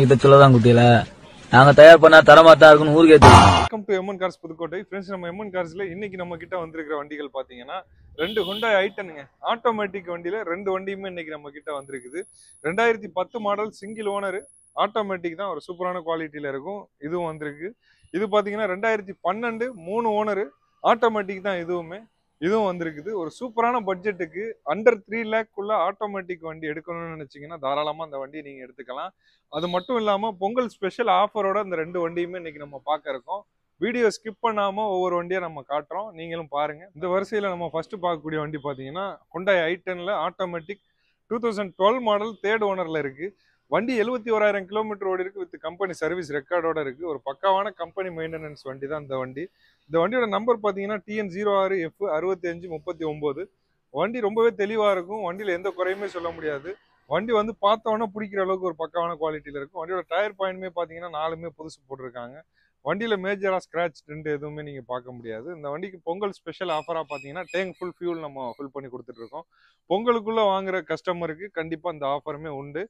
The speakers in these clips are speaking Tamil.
இதை சொல்லதான் குட்டியில நாங்க தயார் பண்ணா தரமா தான் இருக்குன்னு ஊருக்கே தெரியும் welcome to MN cars Pudukkottai friends நம்ம எம்என் கார்ஸ்ல இன்னைக்கு நம்ம கிட்ட வந்திருக்கிற வண்டிகள் பாத்தீங்கன்னா ரெண்டு ஹுண்டா ஐட்டனுங்க ஆட்டோமேட்டிக் வண்டியில ரெண்டு வண்டியுமே இன்னைக்கு நம்ம கிட்ட வந்திருக்குது ரெண்டாயிரத்தி பத்து மாடல் சிங்கிள் ஓனர் ஆட்டோமேட்டிக் தான் ஒரு சூப்பரான குவாலிட்டியில இருக்கும் இதுவும் வந்திருக்கு இது பாத்தீங்கன்னா ரெண்டாயிரத்தி பன்னெண்டு மூணு ஓனர் ஆட்டோமேட்டிக் தான் இதுவுமே இதுவும் வந்திருக்குது ஒரு சூப்பரான பட்ஜெட்டுக்கு அண்டர் த்ரீ லேக்குள்ள ஆட்டோமேட்டிக் வண்டி எடுக்கணும்னு நினைச்சீங்கன்னா தாராளமா அந்த வண்டியை நீங்க எடுத்துக்கலாம் அது மட்டும் இல்லாம பொங்கல் ஸ்பெஷல் ஆஃபரோட இந்த ரெண்டு வண்டியுமே இன்னைக்கு நம்ம பார்க்க இருக்கோம் வீடியோ ஸ்கிப் பண்ணாம ஒவ்வொரு வண்டியா நம்ம காட்டுறோம் நீங்களும் பாருங்க இந்த வரிசையில நம்ம ஃபர்ஸ்ட் பார்க்கக்கூடிய வண்டி பாத்தீங்கன்னா கொண்டாய் ஐ டென்ல automatic two thousand twelve model third ஓனர்ல இருக்கு வண்டி எழுபத்தி ஓராயிரம் கிலோமீட்டர் ஓடி இருக்கு வித் கம்பெனி சர்வீஸ் ரெக்கார்டோட இருக்கு ஒரு பக்காவான கம்பெனி மெயின்டெனன்ஸ் வண்டி தான் இந்த வண்டி இந்த வண்டியோட நம்பர் பாத்தீங்கன்னா டிஎன் ஜீரோ ஆறு எஃப் அறுபத்தி அஞ்சு முப்பத்தி ஒன்பது வண்டி ரொம்பவே தெளிவா இருக்கும் வண்டியில எந்த குறையுமே சொல்ல முடியாது வண்டி வந்து பார்த்தோன்னே பிடிக்கிற அளவுக்கு ஒரு பக்காவான குவாலிட்டியில இருக்கும் வண்டியோட டயர் பாயிண்ட்மே பாத்தீங்கன்னா நாலுமே புதுசு போட்டிருக்காங்க வண்டியில மேஜரா ஸ்கிராச் ரெண்டு எதுவுமே நீங்க பார்க்க முடியாது இந்த வண்டிக்கு பொங்கல் ஸ்பெஷல் ஆஃபரா பாத்தீங்கன்னா டேங்க் ஃபுல் ஃபியூல் நம்ம ஃபில் பண்ணி கொடுத்துட்டு இருக்கோம் பொங்கலுக்குள்ள வாங்குற கஸ்டமருக்கு கண்டிப்பா இந்த ஆஃபருமே உண்டு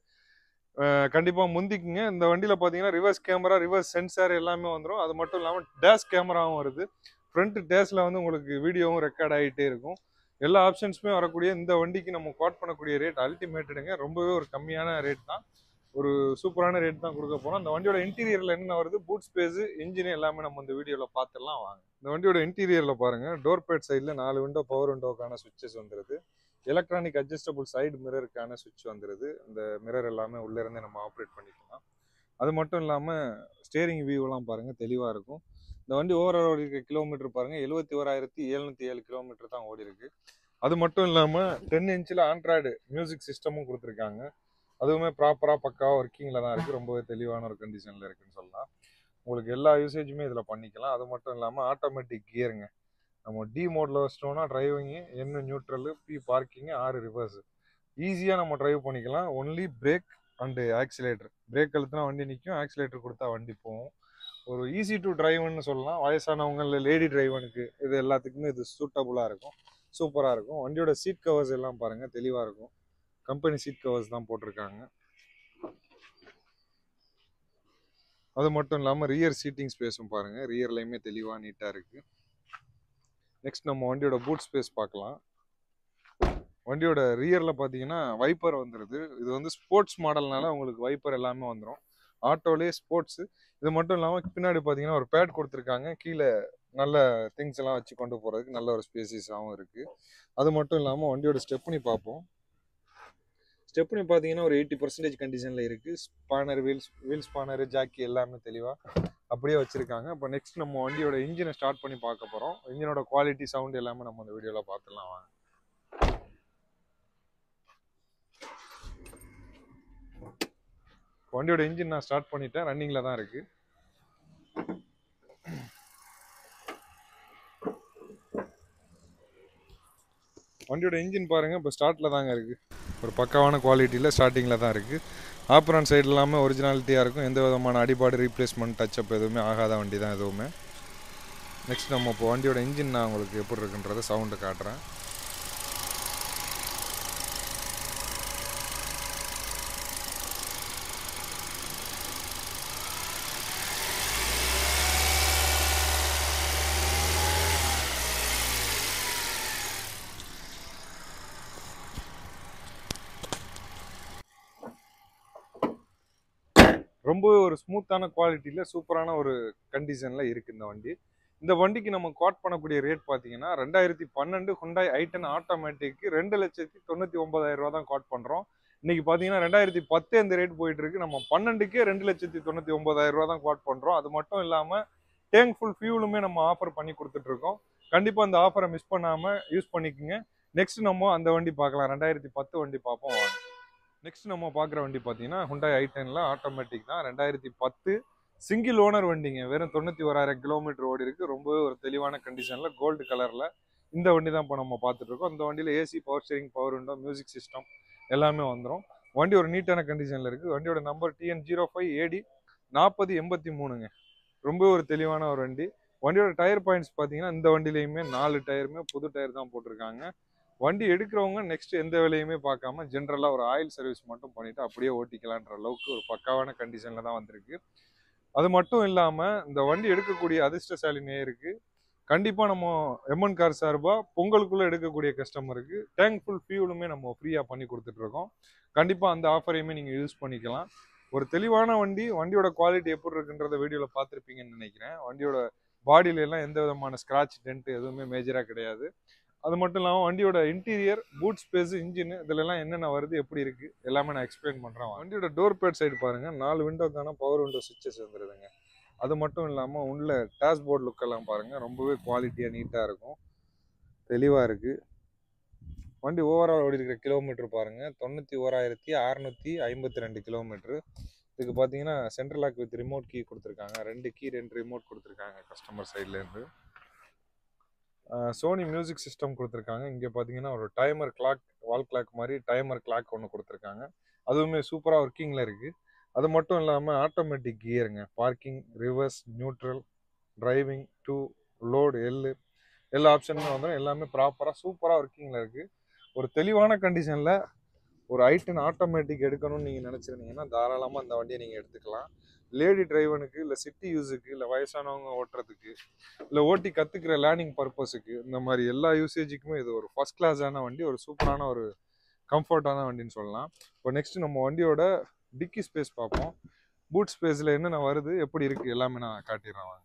அஹ் கண்டிப்பா முந்திக்குங்க இந்த வண்டியில பாத்தீங்கன்னா ரிவர்ஸ் கேமரா ரிவர்ஸ் சென்சார் எல்லாமே வந்துடும் அது மட்டும் இல்லாம டேஷ் கேமராவும் வருது ஃப்ரண்ட் டேஷ்ல வந்து உங்களுக்கு வீடியோவும் ரெக்கார்ட் ஆகிட்டே இருக்கும் எல்லா ஆப்ஷன்ஸுமே வரக்கூடிய இந்த வண்டிக்கு நம்ம கோட் பண்ணக்கூடிய ரேட் அல்டிமேட்டடுங்க ரொம்பவே ஒரு கம்மியான ரேட் தான் ஒரு சூப்பரான ரேட் தான் கொடுக்க போறோம் இந்த வண்டியோட இன்டீரியர்ல என்ன வருது பூட் ஸ்பேஸ் இன்ஜின் எல்லாமே நம்ம இந்த வீடியோல பார்த்துடலாம் வாங்க இந்த வண்டியோட இன்டீரியர்ல பாருங்க டோர் பேட் சைடில் நாலு விண்டோ பவர் விண்டோக்கான சுவிட்சஸ் வந்துருது எலக்ட்ரானிக் அட்ஜஸ்டபிள் சைடு மிரருக்கான சுவிட்ச் வந்துருது இந்த மிரர் எல்லாமே உள்ள இருந்து நம்ம ஆப்ரேட் பண்ணிக்கலாம் அது மட்டும் இல்லாம ஸ்டேரிங் வியூலாம் பாருங்க தெளிவா இருக்கும் இந்த வண்டி ஓவரால் ஓடி இருக்க கிலோமீட்டர் பாருங்க எழுபத்தி ஓராயிரத்தி எழுநூத்தி ஏழு கிலோமீட்டர் தான் ஓடி இருக்கு அது மட்டும் இல்லாம டென் இன்ச்சில் ஆண்ட்ராய்டு மியூசிக் சிஸ்டமும் கொடுத்துருக்காங்க அதுவுமே ப்ராப்பராக பக்காவாக ஒர்க்கிங்கில் தான் இருக்குது ரொம்பவே தெளிவான ஒரு கண்டிஷனில் இருக்குன்னு சொல்லலாம் உங்களுக்கு எல்லா யூசேஜுமே இதில் பண்ணிக்கலாம் அது மட்டும் இல்லாமல் ஆட்டோமேட்டிக் கியருங்க நம்ம டி மோடில் வச்சிட்டோம்னா டிரைவிங்கு என்ன நியூட்ரலு பி பார்க்கிங்கு ஆறு ரிவர்ஸ் ஈஸியாக நம்ம டிரைவ் பண்ணிக்கலாம் only brake and accelerator brake அழுத்தினா வண்டி நிற்கும் ஆக்சிலேட்டர் கொடுத்தா வண்டி போகும் ஒரு ஈஸி டு டிரைவ்னு சொல்லலாம் வயசானவங்க இல்லை லேடி டிரைவனுக்கு இது எல்லாத்துக்குமே இது சூட்டபுளாக இருக்கும் சூப்பராக இருக்கும் வண்டியோட சீட் கவர்ஸ் எல்லாம் பாருங்கள் தெளிவாக இருக்கும் கம்பெனி சீட் கவர்ஸ் தான் போட்டிருக்காங்க அது மட்டும் இல்லாமல் ரியர் சீட்டிங் ஸ்பேஸும் பாருங்கள் ரியர்லையுமே தெளிவாக நீட்டாக இருக்குது நெக்ஸ்ட் நம்ம வண்டியோட பூட் ஸ்பேஸ் பார்க்கலாம் வண்டியோட ரியரில் பார்த்தீங்கன்னா வைப்பர் வந்துடுது இது வந்து ஸ்போர்ட்ஸ் மாடல்னால உங்களுக்கு வைப்பர் எல்லாமே வந்துடும் ஆட்டோலேயே ஸ்போர்ட்ஸு இது மட்டும் இல்லாமல் பின்னாடி பார்த்தீங்கன்னா ஒரு பேட் கொடுத்துருக்காங்க கீழே நல்ல திங்ஸ் எல்லாம் வச்சு கொண்டு போகிறதுக்கு நல்ல ஒரு ஸ்பேசிஸாகவும் இருக்குது அது மட்டும் இல்லாமல் வண்டியோட ஸ்டெப்னி பார்ப்போம் ஸ்டெப்னி பார்த்தீங்கன்னா ஒரு எயிட்டி பர்சன்டேஜ் கண்டிஷனில் இருக்குது spanner wheels wheel spanner jack எல்லாமே தெளிவாக அப்படியே வச்சுருக்காங்க இப்போ நெக்ஸ்ட் நம்ம வண்டியோட இன்ஜினை ஸ்டார்ட் பண்ணி பார்க்க போகிறோம் இன்ஜினோட குவாலிட்டி சவுண்ட் எல்லாமே நம்ம அந்த வீடியோவில் பார்த்துடலாம் வாங்க வண்டியோட இன்ஜின் நான் ஸ்டார்ட் பண்ணிட்டேன் ரன்னிங்கில் தான் இருக்குது வண்டியோட இன்ஜின் பாருங்கள் இப்போ ஸ்டார்ட்டில் தாங்க இருக்குது ஒரு பக்காவான குவாலிட்டியில் ஸ்டார்டிங்கில் தான் இருக்குது ஆப்ரான் சைடு இல்லாமல் ஒரிஜினாலிட்டியாக இருக்கும் எந்த விதமான அடிபாடு ரீப்ளேஸ்மெண்ட் டச்சப் எதுவுமே ஆகாத வண்டி தான் எதுவுமே நெக்ஸ்ட் நம்ம இப்போ வண்டியோட இன்ஜின் நான் உங்களுக்கு எப்படி இருக்குன்றத சவுண்டு காட்டுறேன் ரொம்பவே ஒரு ஸ்மூத்தான குவாலிட்டியில் சூப்பரான ஒரு கண்டிஷனில் இருக்குது இந்த வண்டி இந்த வண்டிக்கு நம்ம கோட் பண்ணக்கூடிய ரேட் பார்த்தீங்கன்னா ரெண்டாயிரத்தி பன்னெண்டு ஹுண்டாய் ஐட்டன் ஆட்டோமேட்டிக்கு ரெண்டு லட்சத்தி தொண்ணூற்றி ஒன்பதாயிரம் ரூபா தான் கோட் பண்ணுறோம் இன்னைக்கு பார்த்தீங்கன்னா ரெண்டாயிரத்தி பத்து இந்த ரேட் போயிட்டு இருக்கு நம்ம பன்னெண்டுக்கே ரெண்டு லட்சத்தி தொண்ணூற்றி ஒன்பதாயிரம் ரூபா தான் கோட் பண்ணுறோம் அது மட்டும் இல்லாமல் டேங்க் ஃபுல் ஃபியூலுமே நம்ம ஆஃபர் பண்ணி கொடுத்துட்ருக்கோம் கண்டிப்பாக அந்த ஆஃபரை மிஸ் பண்ணாமல் யூஸ் பண்ணிக்கோங்க நெக்ஸ்ட் நம்ம அந்த வண்டி பார்க்கலாம் ரெண்டாயிரத்தி பத்து வண்டி பார்ப்போம் வாங்க நெக்ஸ்ட் நம்ம பார்க்குற வண்டி பார்த்தீங்கன்னா ஹுண்டாய் ஐ டென்ல ஆட்டோமேட்டிக் தான் ரெண்டாயிரத்தி பத்து சிங்கிள் ஓனர் வண்டிங்க வெறும் தொண்ணூற்றி ஓராயிரம் கிலோமீட்டர் ஓடி இருக்கு ரொம்பவே ஒரு தெளிவான கண்டிஷனில் கோல்டு கலரில் இந்த வண்டி தான் இப்போ நம்ம பார்த்துட்டு இருக்கோம் இந்த வண்டியில் AC power steering power window music system எல்லாமே வந்துடும் வண்டி ஒரு நீட்டான கண்டிஷனில் இருக்குது வண்டியோட number TN zero five AT நாற்பது எண்பத்தி மூணுங்க ரொம்ப ஒரு தெளிவான ஒரு வண்டி வண்டியோட டயர் பாயிண்ட்ஸ் பார்த்தீங்கன்னா இந்த வண்டியிலையுமே நாலு டயருமே புது டயர் தான் போட்டிருக்காங்க வண்டி எடுக்கிறவங்க நெக்ஸ்ட் எந்த வேலையுமே பார்க்காம ஜென்ரலாக ஒரு ஆயில் சர்வீஸ் மட்டும் பண்ணிட்டு அப்படியே ஓட்டிக்கலான்ற அளவுக்கு ஒரு பக்காவான கண்டிஷனில் தான் வந்திருக்கு அது மட்டும் இல்லாமல் இந்த வண்டி எடுக்கக்கூடிய அதிர்ஷ்டசாலி நேயருக்கு கண்டிப்பாக நம்ம எம்என் கார் சார்பாக பொங்கலுக்குள்ளே எடுக்கக்கூடிய கஸ்டமருக்கு டேங்க் ஃபுல் ஃபியூலுமே நம்ம ஃப்ரீயாக பண்ணி கொடுத்துட்ருக்கோம் கண்டிப்பாக அந்த ஆஃபரையுமே நீங்கள் யூஸ் பண்ணிக்கலாம் ஒரு தெளிவான வண்டி வண்டியோட குவாலிட்டி எப்படி இருக்குன்றத வீடியோவில் பார்த்துருப்பீங்கன்னு நினைக்கிறேன் வண்டியோட பாடியில எல்லாம் எந்த விதமான ஸ்க்ராட்ச் டென்ட் எதுவுமே மேஜராக கிடையாது அது மட்டும் இல்லாமல் வண்டியோட இன்டீரியர் பூட் ஸ்பேஸ் இன்ஜின் இதுலலாம் என்னென்ன வருது எப்படி இருக்கு எல்லாமே நான் எக்ஸ்பிளைன் பண்ணுறேன் வண்டியோட டோர் பேட் சைடு பாருங்க நாலு விண்டோக்கான பவர் விண்டோ சுவிச்சஸ் வந்துருதுங்க அது மட்டும் இல்லாமல் உள்ள டேஷ்போர்ட் லுக்கெல்லாம் பாருங்க ரொம்பவே குவாலிட்டியாக நீட்டாக இருக்கும் தெளிவாக இருக்கு வண்டி ஓவரால் ஓடி இருக்கிற கிலோமீட்டர் பாருங்க தொண்ணூற்றி ஓராயிரத்தி அறநூற்றி ஐம்பத்தி ரெண்டு கிலோமீட்டர் இதுக்கு பார்த்தீங்கன்னா central lock with remote key கொடுத்துருக்காங்க ரெண்டு கீ ரெண்டு ரிமோட் கொடுத்துருக்காங்க கஸ்டமர் சைட்லேருந்து சோனி மியூசிக் சிஸ்டம் கொடுத்துருக்காங்க இங்கே பார்த்தீங்கன்னா ஒரு டைமர் கிளாக் வால் கிளாக் மாதிரி டைமர் கிளாக் ஒன்று கொடுத்துருக்காங்க அதுவுமே சூப்பராக ஒர்க்கிங்கில் இருக்குது அது மட்டும் இல்லாமல் ஆட்டோமேட்டிக் கியருங்க parking reverse neutral driving two load L எல்லா ஆப்ஷனுமே வந்துடும் எல்லாமே ப்ராப்பராக சூப்பராக ஒர்க்கிங்கில் இருக்குது ஒரு தெளிவான கண்டிஷனில் ஒரு ஐட்டன் ஆட்டோமேட்டிக் எடுக்கணும்னு நீங்கள் நினச்சிருந்தீங்கன்னா தாராளமாக அந்த வண்டியை நீங்கள் எடுத்துக்கலாம் லேடி டிரைவனுக்கு இல்லை சிட்டி யூஸுக்கு இல்லை வயசானவங்க ஓட்டுறதுக்கு இல்லை ஓட்டி கற்றுக்கிற லேர்னிங் பர்பஸுக்கு இந்த மாதிரி எல்லா யூசேஜுக்குமே இது ஒரு ஃபஸ்ட் கிளாஸான வண்டி ஒரு சூப்பரான ஒரு கம்ஃபர்ட்டான வண்டின்னு சொல்லலாம் இப்போ நெக்ஸ்ட் நம்ம வண்டியோட டிக்கி ஸ்பேஸ் பார்ப்போம் பூட் ஸ்பேஸில் என்னென்ன வருது எப்படி இருக்குது எல்லாமே நான் காட்டிடுறேன் வாங்க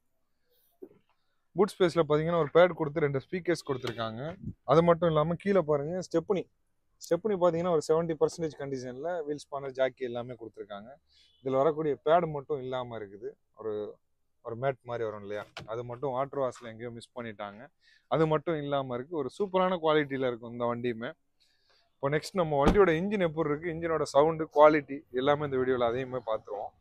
பூட் ஸ்பேஸில் பார்த்தீங்கன்னா ஒரு பேட் கொடுத்து ரெண்டு ஸ்பீக்கர்ஸ் கொடுத்துருக்காங்க அது மட்டும் இல்லாமல் கீழே பாருங்கள் ஸ்டெப்னி ஸ்டெப்னி பார்த்தீங்கன்னா ஒரு செவன்ட்டி பர்சன்டேஜ் கண்டிஷனில் வீல் ஸ்பானர் ஜாக்கி எல்லாமே கொடுத்துருக்காங்க இதில் வரக்கூடிய பேடு மட்டும் இல்லாமல் இருக்குது ஒரு ஒரு மேட் மாதிரி வரும் இல்லையா அது மட்டும் வாட்டர் வாஷில் எங்கேயோ மிஸ் பண்ணிட்டாங்க அது மட்டும் இல்லாமல் இருக்குது ஒரு சூப்பரான குவாலிட்டியில் இருக்கும் இந்த வண்டியுமே இப்போ நெக்ஸ்ட் நம்ம வண்டியோட இன்ஜின் எப்படி இருக்குது இன்ஜினோட சவுண்டு குவாலிட்டி எல்லாமே இந்த வீடியோவில் அதையுமே பார்த்துருவோம்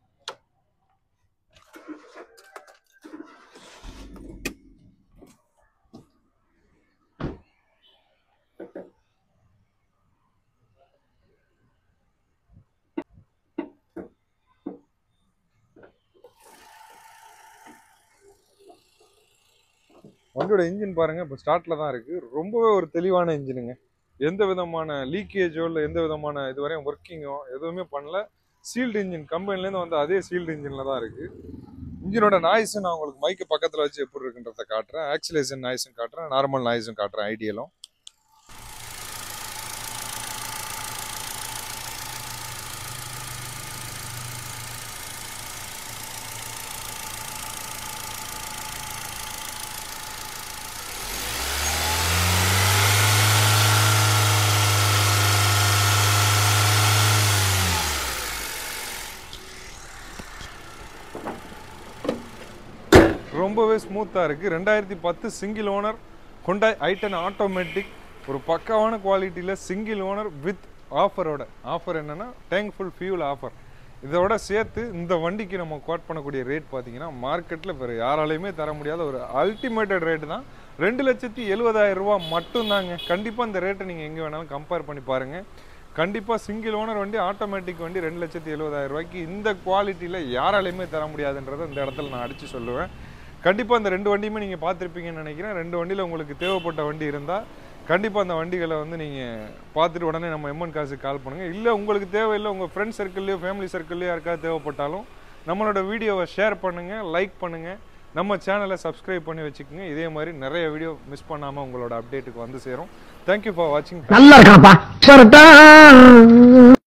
வண்டியோட இன்ஜின் பாருங்க இப்போ ஸ்டார்ட்ல தான் இருக்கு ரொம்பவே ஒரு தெளிவான இன்ஜினுங்க எந்த விதமான லீக்கேஜோ இல்லை எந்த விதமான இதுவரையும் ஒர்க்கிங்கோ எதுவுமே பண்ணல சீல்டு இன்ஜின் கம்பெனிலேருந்து வந்து அதே சீல்டு இன்ஜினில் தான் இருக்கு இன்ஜினோட நாய்ஸ் நான் உங்களுக்கு மைக்கு பக்கத்தில் வச்சு எப்படி இருக்குன்றத காட்டுறேன் ஆக்சிலேஷன் நாய்ஸும் காட்டுறேன் நார்மல் நாய்ஸும் காட்டுறேன் ஐடியலும் ரொம்பவே ஸ்மூத்தாக இருக்குது ரெண்டாயிரத்தி பத்து single owner Hyundai i ten automatic ஒரு பக்காவான குவாலிட்டியில் சிங்கிள் ஓனர் வித் ஆஃபரோட ஆஃபர் என்னென்னா டேங்க் ஃபுல் ஃபியூல் ஆஃபர் இதோட சேர்த்து இந்த வண்டிக்கு நம்ம கோட் பண்ணக்கூடிய ரேட் பார்த்தீங்கன்னா மார்க்கெட்டில் வேறு யாராலையுமே தர முடியாத ஒரு அல்டிமேட்டட் ரேட்டு தான் ரெண்டு லட்சத்தி எழுபதாயிரம் ரூபா மட்டும்தாங்க கண்டிப்பாக இந்த ரேட்டை நீங்கள் எங்கே வேணாலும் கம்பேர் பண்ணி பாருங்கள் கண்டிப்பாக சிங்கிள் ஓனர் வண்டி ஆட்டோமேட்டிக் வண்டி ரெண்டு லட்சத்தி எழுபதாயிரம் ரூபாய்க்கு இந்த குவாலிட்டியில் யாராலையுமே தர முடியாதுன்றதை இந்த இடத்துல நான் அடித்து சொல்லுவேன் கண்டிப்பாக இந்த ரெண்டு வண்டியுமே நீங்கள் பார்த்துருப்பீங்கன்னு நினைக்கிறேன் ரெண்டு வண்டியில் உங்களுக்கு தேவைப்பட்ட வண்டி இருந்தால் கண்டிப்பாக அந்த வண்டிகளை வந்து நீங்கள் பார்த்துட்டு உடனே நம்ம எம்என் காசுக்கு கால் பண்ணுங்கள் இல்லை உங்களுக்கு தேவையில்லை உங்கள் ஃப்ரெண்ட்ஸ் சர்க்கிள்லையோ ஃபேமிலி சர்க்கிள்லையோ யாருக்காவது தேவைப்பட்டாலும் நம்மளோட வீடியோவை ஷேர் பண்ணுங்கள் லைக் பண்ணுங்கள் நம்ம சேனலை சப்ஸ்கிரைப் பண்ணி வச்சுக்கோங்க இதே மாதிரி நிறைய வீடியோ மிஸ் பண்ணாமல் உங்களோட அப்டேட்டுக்கு வந்து சேரும் தேங்க்யூ ஃபார் வாட்சிங் நல்லா இருக்காப்பா